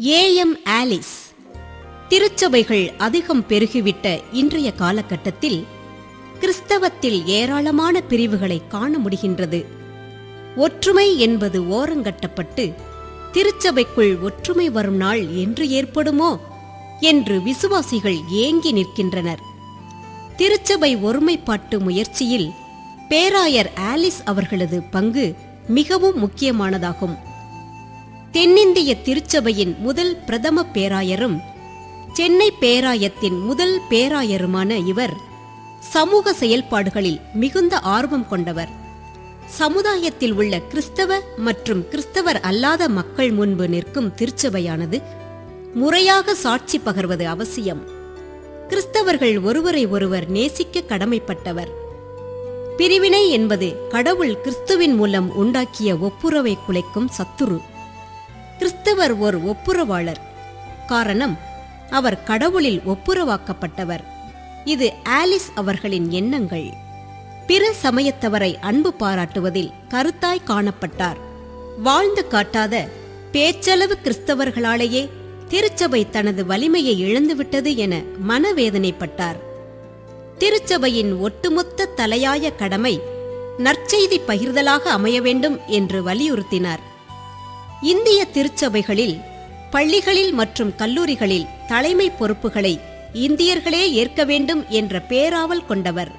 AM Alice திருச்சபைகள் அதிகம் பெருகிவிட்ட இன்றைய காலகட்டத்தில் கிறிஸ்தவத்தில் ஏராளமான பிரிவுகளை காண முடிகின்றது ஒற்றுமை என்பது ஓரங்கட்டப்பட்டு திருச்சபைக்குள் ஒற்றுமை வரும் நாள் என்று ஏற்படுமோ என்று விசுவாசிகள் ஏங்கி நிற்கின்றனர் திருச்சபை ஒருமைப்பாட்டு முயற்சியில் பேராயர் ஆலிஸ் அவர்களது பங்கு மிகவும் முக்கியமானதாகும் தென்னிந்திய திருச்சபையின் முதல் பிரதம பேராயரும் சென்னை பேராயத்தின் முதல் பேராயருமான இவர் சமூக செயல்பாடுகளில் மிகுந்த ஆர்வம் கொண்டவர் சமுதாயத்தில் உள்ள கிறிஸ்தவ மற்றும் கிறிஸ்தவர் அல்லாத மக்கள் முன்பு நிற்கும் திருச்சபையானது முறையாக சாட்சி பகர்வது அவசியம் கிறிஸ்தவர்கள் ஒருவரை ஒருவர் நேசிக்க கடமைப்பட்டவர் பிரிவினை என்பது கடவுள் கிறிஸ்துவின் மூலம் உண்டாக்கிய ஒப்புரவை குலைக்கும் சத்துரு கிறிஸ்தவர் ஒரு ஒப்புரவாளர் காரணம் அவர் கடவுளில் ஒப்புரவாக்கப்பட்டவர் இது ஆலிஸ் அவர்களின் எண்ணங்கள் பிற சமயத்தவரை அன்பு பாராட்டுவதில் கருத்தாய் காணப்பட்டார் வாழ்ந்து காட்டாத பேச்சளவு கிறிஸ்தவர்களாலேயே திருச்சபை தனது வலிமையை இழந்துவிட்டது என மனவேதனைப்பட்டார் திருச்சபையின் ஒட்டுமொத்த தலையாய கடமை நற்செய்தி பகிர்தலாக அமைய வேண்டும் என்று வலியுறுத்தினார் இந்திய திருச்சபைகளில் பள்ளிகளில் மற்றும் கல்லூரிகளில் தலைமை பொறுப்புகளை இந்தியர்களே ஏற்க வேண்டும் என்ற பேராவல் கொண்டவர்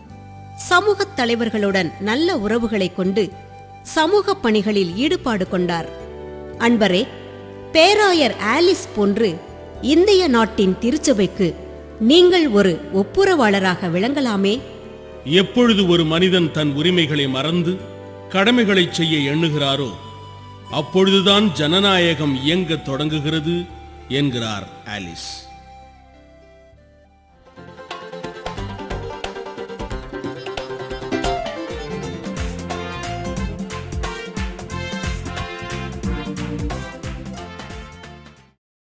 சமூகத் தலைவர்களுடன் நல்ல உறவுகளை கொண்டு சமூக பணிகளில் ஈடுபாடு கொண்டார் அன்பரே பேராயர் ஆலிஸ் போன்று இந்திய நாட்டின் திருச்சபைக்கு நீங்கள் ஒரு ஒப்புரவாளராக விளங்கலாமே எப்பொழுது ஒரு மனிதன் தன் உரிமைகளை மறந்து கடமைகளைச் செய்ய எண்ணுகிறாரோ அப்பொழுதுதான் ஜனநாயகம் இயங்கத் தொடங்குகிறது என்கிறார் ஆலிஸ்